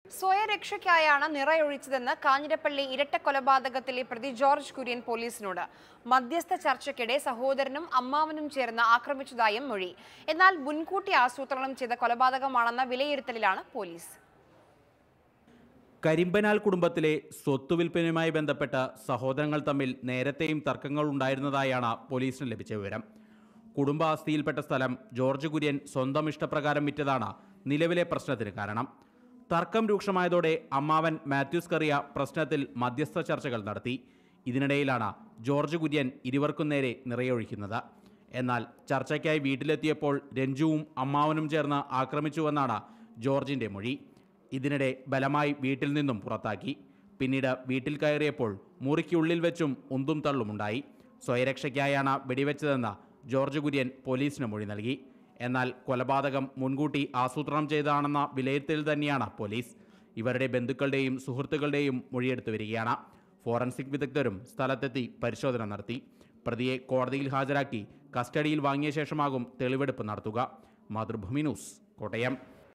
സ്വയരക്ഷയ്ക്കായാണ് നിറയൊഴിച്ചതെന്ന് കാഞ്ഞിരപ്പള്ളി ഇരട്ട കൊലപാതകത്തിലെ പ്രതി ജോർജ് കുര്യൻ പോലീസിനോട് മധ്യസ്ഥ ചർച്ചയ്ക്കിടെ സഹോദരനും അമ്മാവനും ചേർന്ന് ആക്രമിച്ചതായും മൊഴി എന്നാൽ മുൻകൂട്ടി ആസൂത്രണം ചെയ്ത കൊലപാതകമാണെന്ന വിലയിരുത്തലിലാണ് പോലീസ് കരിമ്പനാൽ കുടുംബത്തിലെ സ്വത്ത് വിൽപ്പനയുമായി ബന്ധപ്പെട്ട സഹോദരങ്ങൾ തമ്മിൽ നേരത്തെയും തർക്കങ്ങൾ ഉണ്ടായിരുന്നതായാണ് പോലീസിന് ലഭിച്ച വിവരം കുടുംബ ആസ്തിയിൽപ്പെട്ട സ്ഥലം ജോർജ് കുര്യൻ സ്വന്തം ഇഷ്ടപ്രകാരം വിറ്റതാണ് നിലവിലെ പ്രശ്നത്തിന് കാരണം തർക്കം രൂക്ഷമായതോടെ അമ്മാവൻ മാത്യൂസ് കറിയ പ്രശ്നത്തിൽ മധ്യസ്ഥ ചർച്ചകൾ നടത്തി ഇതിനിടയിലാണ് ജോർജ് കുര്യൻ ഇരുവർക്കും നേരെ നിറയൊഴിക്കുന്നത് എന്നാൽ ചർച്ചയ്ക്കായി വീട്ടിലെത്തിയപ്പോൾ രഞ്ജുവും അമ്മാവനും ചേർന്ന് ആക്രമിച്ചുവെന്നാണ് ജോർജിന്റെ മൊഴി ഇതിനിടെ ബലമായി വീട്ടിൽ നിന്നും പുറത്താക്കി പിന്നീട് വീട്ടിൽ കയറിയപ്പോൾ മുറിക്കുള്ളിൽ വെച്ചും ഉന്തും തള്ളുമുണ്ടായി സ്വയരക്ഷയ്ക്കായാണ് വെടിവെച്ചതെന്ന് ജോർജ് കുര്യൻ പോലീസിന് മൊഴി നൽകി എന്നാൽ കൊലപാതകം മുൻകൂട്ടി ആസൂത്രണം ചെയ്തതാണെന്ന വിലയിരുത്തൽ തന്നെയാണ് പോലീസ് ഇവരുടെ ബന്ധുക്കളുടെയും സുഹൃത്തുക്കളുടെയും മൊഴിയെടുത്തു വരികയാണ് ഫോറൻസിക് വിദഗ്ധരും സ്ഥലത്തെത്തി പരിശോധന നടത്തി പ്രതിയെ കോടതിയിൽ ഹാജരാക്കി കസ്റ്റഡിയിൽ വാങ്ങിയ ശേഷമാകും തെളിവെടുപ്പ് നടത്തുക മാതൃഭൂമി ന്യൂസ് കോട്ടയം